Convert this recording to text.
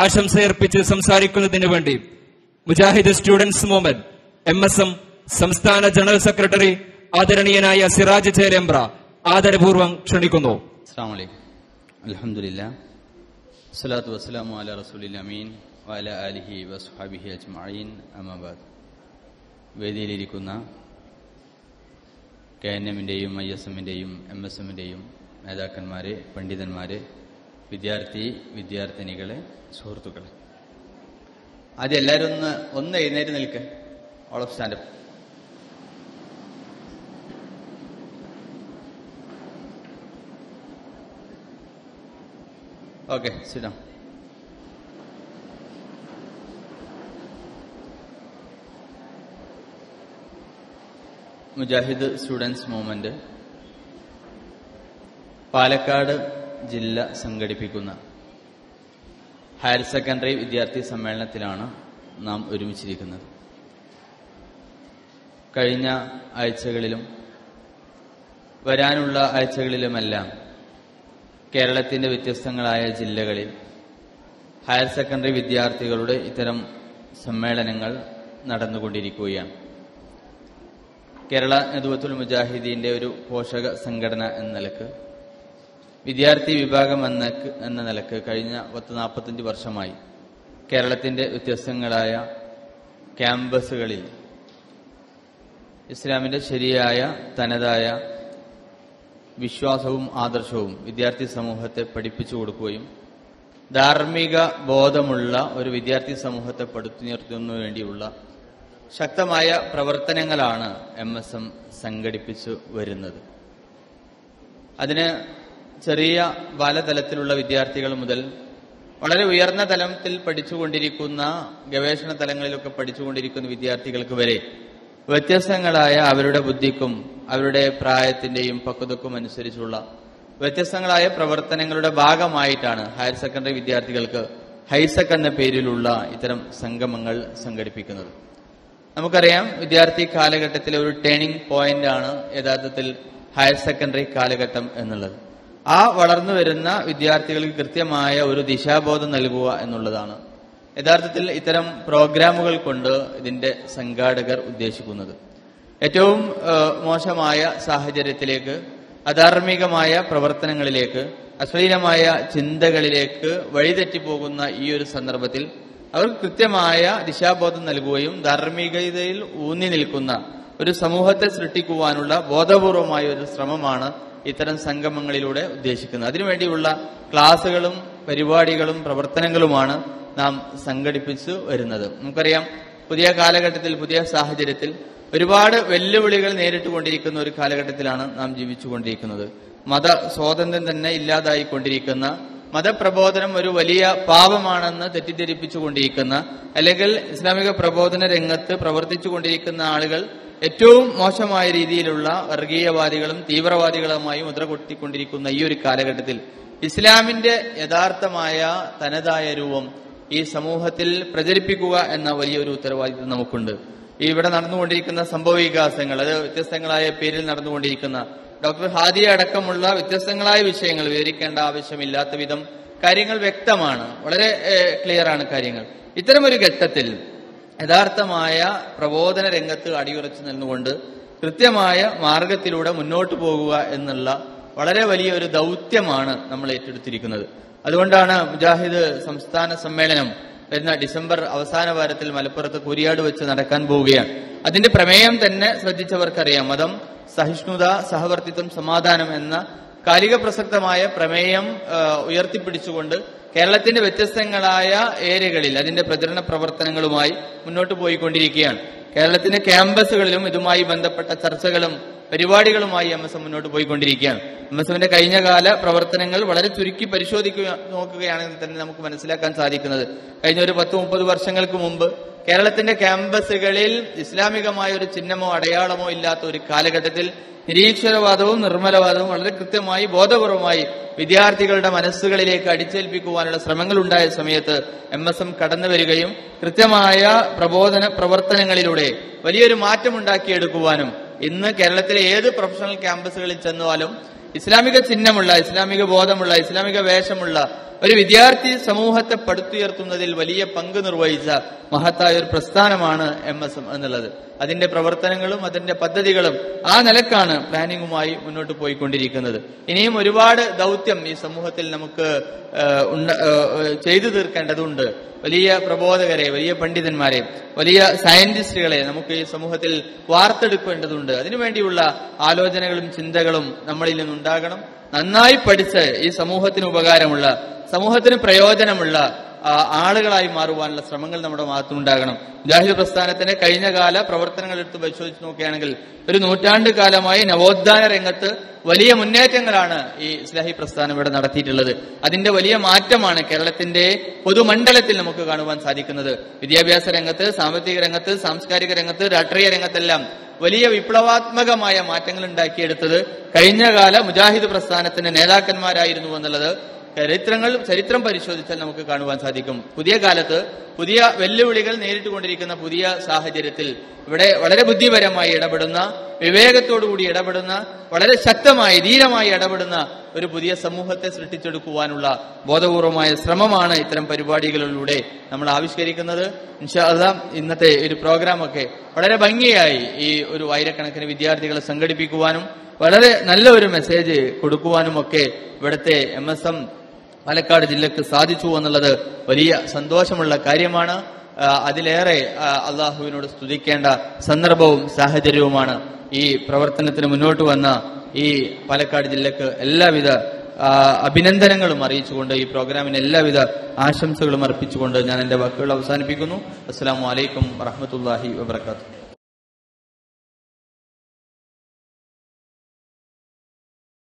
ആശംസയർപ്പിച്ച് സംസാരിക്കുന്നതിന് വേണ്ടി Mujahid students movement M S M സംസ്ഥാന ജനറൽ സെക്രട്ടറി ആദരണീയനായ സിറാജ് ചേരമ്പ്ര ആദരപൂർവ്വം ക്ഷണിക്കുന്നു അസ്സാം വലൈക്കും അലഹമുല്ല സ്വലാത്തു വസ്സലാമു അല റസൂലിൽ അമീൻ വഅല അലിഹി വസ്ഹാബിഹി അജ്മഈൻ അമാബാദ് വേദിയിലിരിക്കുന്ന കെ എൻ എമ്മിൻ്റെയും ഐ എസ് എമ്മിൻ്റെയും എം എസ് എമ്മിൻ്റെയും നേതാക്കന്മാരെ പണ്ഡിതന്മാരെ വിദ്യാർത്ഥി വിദ്യാർത്ഥിനികളെ സുഹൃത്തുക്കളെ ആദ്യം എല്ലാവരും ഒന്ന് ഒന്ന് എഴുന്നേറ്റ് നിൽക്ക് ഓൾ ഓഫ് സ്റ്റാൻഡപ്പ് ഓക്കെ സിഡാം മുജാഹിദ് സ്റ്റുഡൻസ് മൂവ്മെന്റ് പാലക്കാട് ജില്ല സംഘടിപ്പിക്കുന്ന ഹയർ സെക്കൻഡറി വിദ്യാർത്ഥി സമ്മേളനത്തിലാണ് നാം ഒരുമിച്ചിരിക്കുന്നത് കഴിഞ്ഞ ആഴ്ചകളിലും വരാനുള്ള ആഴ്ചകളിലുമെല്ലാം കേരളത്തിന്റെ വ്യത്യസ്തങ്ങളായ ജില്ലകളിൽ ഹയർ സെക്കൻഡറി വിദ്യാർത്ഥികളുടെ ഇത്തരം സമ്മേളനങ്ങൾ നടന്നുകൊണ്ടിരിക്കുകയാണ് കേരള നേതൃത്വത്തിൽ മുജാഹിദീന്റെ ഒരു പോഷക സംഘടന എന്ന നിലക്ക് വിദ്യാർത്ഥി വിഭാഗം എന്ന എന്ന നിലക്ക് കഴിഞ്ഞ പത്ത് നാൽപ്പത്തഞ്ച് വർഷമായി കേരളത്തിന്റെ വ്യത്യസ്തങ്ങളായ ക്യാമ്പസുകളിൽ ഇസ്ലാമിന്റെ ശരിയായ തനതായ വിശ്വാസവും ആദർശവും വിദ്യാർത്ഥി സമൂഹത്തെ പഠിപ്പിച്ചു കൊടുക്കുകയും ധാർമ്മിക ബോധമുള്ള ഒരു വിദ്യാർത്ഥി സമൂഹത്തെ പടുത്തുയർത്തുന്നതിനു വേണ്ടിയുള്ള ശക്തമായ പ്രവർത്തനങ്ങളാണ് എം എസ് എം സംഘടിപ്പിച്ചു വരുന്നത് അതിന് ചെറിയ ബാലതലത്തിലുള്ള വിദ്യാർത്ഥികൾ മുതൽ വളരെ ഉയർന്ന തലത്തിൽ പഠിച്ചുകൊണ്ടിരിക്കുന്ന ഗവേഷണ തലങ്ങളിലൊക്കെ പഠിച്ചുകൊണ്ടിരിക്കുന്ന വിദ്യാർത്ഥികൾക്ക് വരെ വ്യത്യസ്തങ്ങളായ അവരുടെ ബുദ്ധിക്കും അവരുടെ പ്രായത്തിന്റെയും പക്വതക്കും അനുസരിച്ചുള്ള വ്യത്യസ്തങ്ങളായ പ്രവർത്തനങ്ങളുടെ ഭാഗമായിട്ടാണ് ഹയർ സെക്കൻഡറി വിദ്യാർത്ഥികൾക്ക് ഹൈസെക് എന്ന പേരിലുള്ള ഇത്തരം സംഗമങ്ങൾ സംഘടിപ്പിക്കുന്നത് നമുക്കറിയാം വിദ്യാർത്ഥി കാലഘട്ടത്തിലെ ഒരു ടേണിംഗ് പോയിന്റ് ആണ് യഥാർത്ഥത്തിൽ ഹയർ സെക്കൻഡറി കാലഘട്ടം എന്നുള്ളത് ആ വളർന്നു വരുന്ന വിദ്യാർത്ഥികൾക്ക് കൃത്യമായ ഒരു ദിശാബോധം നൽകുക എന്നുള്ളതാണ് യഥാർത്ഥത്തിൽ ഇത്തരം പ്രോഗ്രാമുകൾ കൊണ്ട് ഇതിന്റെ സംഘാടകർ ഉദ്ദേശിക്കുന്നത് ഏറ്റവും ഏഹ്, മോശമായ സാഹചര്യത്തിലേക്ക് അധാർമികമായ പ്രവർത്തനങ്ങളിലേക്ക് അശ്ലീലമായ ചിന്തകളിലേക്ക് വഴിതെറ്റിപ്പോകുന്ന ഈ ഒരു സന്ദർഭത്തിൽ അവർക്ക് കൃത്യമായ ദിശാബോധം നൽകുകയും ധാർമ്മികതയിൽ ഊന്നി നിൽക്കുന്ന ഒരു സമൂഹത്തെ സൃഷ്ടിക്കുവാനുള്ള ബോധപൂർവമായ ഒരു ശ്രമമാണ് ഇത്തരം സംഗമങ്ങളിലൂടെ ഉദ്ദേശിക്കുന്നത് അതിനുവേണ്ടിയുള്ള ക്ലാസുകളും പരിപാടികളും പ്രവർത്തനങ്ങളുമാണ് നാം സംഘടിപ്പിച്ചു വരുന്നത് നമുക്കറിയാം പുതിയ കാലഘട്ടത്തിൽ പുതിയ സാഹചര്യത്തിൽ ഒരുപാട് വെല്ലുവിളികൾ നേരിട്ടുകൊണ്ടിരിക്കുന്ന ഒരു കാലഘട്ടത്തിലാണ് നാം ജീവിച്ചുകൊണ്ടിരിക്കുന്നത് മത സ്വാതന്ത്ര്യം തന്നെ ഇല്ലാതായിക്കൊണ്ടിരിക്കുന്ന മതപ്രബോധനം ഒരു വലിയ പാപമാണെന്ന് തെറ്റിദ്ധരിപ്പിച്ചുകൊണ്ടിരിക്കുന്ന അല്ലെങ്കിൽ ഇസ്ലാമിക പ്രബോധന രംഗത്ത് പ്രവർത്തിച്ചുകൊണ്ടിരിക്കുന്ന ആളുകൾ ഏറ്റവും മോശമായ രീതിയിലുള്ള വർഗീയവാദികളും തീവ്രവാദികളുമായി മുദ്ര കൊട്ടിക്കൊണ്ടിരിക്കുന്ന ഈ ഒരു കാലഘട്ടത്തിൽ ഇസ്ലാമിന്റെ യഥാർത്ഥമായ തനതായ രൂപം ഈ സമൂഹത്തിൽ പ്രചരിപ്പിക്കുക എന്ന വലിയൊരു ഉത്തരവാദിത്വം നമുക്കുണ്ട് ഈ ഇവിടെ നടന്നുകൊണ്ടിരിക്കുന്ന സംഭവ വികാസങ്ങൾ അത് വ്യത്യസ്തങ്ങളായ പേരിൽ നടന്നുകൊണ്ടിരിക്കുന്ന ഡോക്ടർ ഹാദിയ അടക്കമുള്ള വ്യത്യസ്തങ്ങളായ വിഷയങ്ങൾ വിവരിക്കേണ്ട ആവശ്യമില്ലാത്ത വിധം കാര്യങ്ങൾ വ്യക്തമാണ് വളരെ ക്ലിയർ ആണ് കാര്യങ്ങൾ ഇത്തരമൊരു ഘട്ടത്തിൽ യഥാർത്ഥമായ പ്രബോധന രംഗത്ത് അടിയുറച്ചു നിന്നുകൊണ്ട് കൃത്യമായ മാർഗത്തിലൂടെ മുന്നോട്ട് പോകുക എന്നുള്ള വളരെ വലിയ ഒരു ദൗത്യമാണ് നമ്മൾ ഏറ്റെടുത്തിരിക്കുന്നത് അതുകൊണ്ടാണ് മുജാഹിദ് സംസ്ഥാന സമ്മേളനം വരുന്ന ഡിസംബർ അവസാന വാരത്തിൽ മലപ്പുറത്ത് കുരിയാട് വെച്ച് നടക്കാൻ പോവുകയാണ് അതിന്റെ പ്രമേയം തന്നെ ശ്രദ്ധിച്ചവർക്കറിയാം മതം സഹിഷ്ണുത സഹവർത്തിത്വം സമാധാനം എന്ന കാലിക പ്രസക്തമായ പ്രമേയം ആ, ഉയർത്തിപ്പിടിച്ചുകൊണ്ട് കേരളത്തിന്റെ വ്യത്യസ്തങ്ങളായ ഏരിയകളിൽ അതിന്റെ പ്രചരണ പ്രവർത്തനങ്ങളുമായി മുന്നോട്ട് പോയിക്കൊണ്ടിരിക്കുകയാണ് കേരളത്തിന്റെ ക്യാമ്പസുകളിലും ഇതുമായി ബന്ധപ്പെട്ട ചർച്ചകളും പരിപാടികളുമായി എം എസ് എം മുന്നോട്ട് പോയിക്കൊണ്ടിരിക്കുകയാണ് എം എസ് എമ്മിന്റെ കഴിഞ്ഞകാല പ്രവർത്തനങ്ങൾ വളരെ ചുരുക്കി പരിശോധിക്കുക നോക്കുകയാണെങ്കിൽ തന്നെ നമുക്ക് മനസ്സിലാക്കാൻ സാധിക്കുന്നത് കഴിഞ്ഞ ഒരു പത്ത് മുപ്പത് വർഷങ്ങൾക്ക് മുമ്പ് കേരളത്തിന്റെ ക്യാമ്പസുകളിൽ ഇസ്ലാമികമായ ഒരു ചിഹ്നമോ അടയാളമോ ഇല്ലാത്ത ഒരു കാലഘട്ടത്തിൽ നിരീശ്വരവാദവും നിർമ്മലവാദവും വളരെ കൃത്യമായി ബോധപൂർവമായി വിദ്യാർത്ഥികളുടെ മനസ്സുകളിലേക്ക് അടിച്ചേൽപ്പിക്കുവാനുള്ള ശ്രമങ്ങൾ ഉണ്ടായ സമയത്ത് എം എസ് എം കടന്നു വരികയും കൃത്യമായ പ്രബോധന പ്രവർത്തനങ്ങളിലൂടെ വലിയൊരു മാറ്റം ഉണ്ടാക്കിയെടുക്കുവാനും ഇന്ന് കേരളത്തിലെ ഏത് പ്രൊഫഷണൽ ക്യാമ്പസുകളിൽ ചെന്നാലും ഇസ്ലാമിക ചിഹ്നമുള്ള ഇസ്ലാമിക ബോധമുള്ള ഇസ്ലാമിക വേഷമുള്ള ഒരു വിദ്യാർത്ഥി സമൂഹത്തെ പടുത്തുയർത്തുന്നതിൽ വലിയ പങ്ക് നിർവഹിച്ച മഹത്തായ ഒരു പ്രസ്ഥാനമാണ് എം എസ് എം എന്നുള്ളത് അതിന്റെ പ്രവർത്തനങ്ങളും അതിന്റെ പദ്ധതികളും ആ നിലക്കാണ് പ്ലാനിങ്ങുമായി മുന്നോട്ട് പോയിക്കൊണ്ടിരിക്കുന്നത് ഇനിയും ഒരുപാട് ദൗത്യം ഈ സമൂഹത്തിൽ നമുക്ക് ആ, ഉണ്ട- ആ, ചെയ്തു തീർക്കേണ്ടതുണ്ട് വലിയ പ്രബോധകരെ വലിയ പണ്ഡിതന്മാരെ വലിയ സയന്റിസ്റ്റുകളെ നമുക്ക് ഈ സമൂഹത്തിൽ വാർത്തെടുക്കേണ്ടതുണ്ട് അതിനുവേണ്ടിയുള്ള ആലോചനകളും ചിന്തകളും നമ്മളിൽ നിന്നുണ്ടാകണം നന്നായി പഠിച്ച് ഈ സമൂഹത്തിന് ഉപകാരമുള്ള സമൂഹത്തിന് പ്രയോജനമുള്ള ആ, ആളുകളായി മാറുവാനുള്ള ശ്രമങ്ങൾ നമ്മുടെ ഭാഗത്തുനിന്നുണ്ടാകണം മുജാഹിദ് പ്രസ്ഥാനത്തിന്റെ കഴിഞ്ഞ കാല പ്രവർത്തനങ്ങൾ എടുത്ത് പരിശോധിച്ച് നോക്കുകയാണെങ്കിൽ ഒരു നൂറ്റാണ്ട് കാലമായി നവോത്ഥാന രംഗത്ത് വലിയ മുന്നേറ്റങ്ങളാണ് ഈ ഇസ്ലാഹി പ്രസ്ഥാനം ഇവിടെ നടത്തിയിട്ടുള്ളത് അതിന്റെ വലിയ മാറ്റമാണ് കേരളത്തിന്റെ പൊതുമണ്ഡലത്തിൽ നമുക്ക് കാണുവാൻ സാധിക്കുന്നത് വിദ്യാഭ്യാസ രംഗത്ത് സാമ്പത്തിക രംഗത്ത് സാംസ്കാരിക രംഗത്ത് രാഷ്ട്രീയ രംഗത്തെല്ലാം വലിയ വിപ്ലവാത്മകമായ മാറ്റങ്ങൾ ഉണ്ടാക്കിയെടുത്തത് കഴിഞ്ഞകാല മുജാഹിദ് പ്രസ്ഥാനത്തിന്റെ നേതാക്കന്മാരായിരുന്നു എന്നുള്ളത് ചരിത്രങ്ങൾ ചരിത്രം പരിശോധിച്ചാൽ നമുക്ക് കാണുവാൻ സാധിക്കും പുതിയ കാലത്ത് പുതിയ വെല്ലുവിളികൾ നേരിട്ടുകൊണ്ടിരിക്കുന്ന പുതിയ സാഹചര്യത്തിൽ ഇവിടെ വളരെ ബുദ്ധിപരമായി ഇടപെടുന്ന വിവേകത്തോടുകൂടി ഇടപെടുന്ന വളരെ ശക്തമായി ധീരമായി ഇടപെടുന്ന ഒരു പുതിയ സമൂഹത്തെ സൃഷ്ടിച്ചെടുക്കുവാനുള്ള ബോധപൂർവമായ ശ്രമമാണ് ഇത്തരം പരിപാടികളിലൂടെ നമ്മൾ ആവിഷ്കരിക്കുന്നത് ഇൻഷാ അല്ലാ ഇന്നത്തെ ഒരു പ്രോഗ്രാമൊക്കെ വളരെ ഭംഗിയായി ഈ ഒരു ആയിരക്കണക്കിന് വിദ്യാർത്ഥികളെ സംഘടിപ്പിക്കുവാനും വളരെ നല്ല ഒരു മെസ്സേജ് കൊടുക്കുവാനും ഒക്കെ ഇവിടുത്തെ എം എസ് എം പാലക്കാട് ജില്ലക്ക് സാധിച്ചു എന്നുള്ളത് വലിയ സന്തോഷമുള്ള കാര്യമാണ് ആ, അതിലേറെ ആ, അള്ളാഹുവിനോട് സ്തുതിക്കേണ്ട സന്ദർഭവും സാഹചര്യവുമാണ് ഈ പ്രവർത്തനത്തിന് മുന്നോട്ട് വന്ന ഈ പാലക്കാട് ജില്ലക്ക് എല്ലാവിധ ആ, അഭിനന്ദനങ്ങളും അറിയിച്ചുകൊണ്ട് ഈ പ്രോഗ്രാമിന് എല്ലാവിധ ആശംസകളും അർപ്പിച്ചുകൊണ്ട് ഞാൻ എന്റെ വാക്കുകൾ അവസാനിപ്പിക്കുന്നു അസ്സാം വലൈക്കും വറഹമത്തല്ലാഹി വബർക്കാത്തു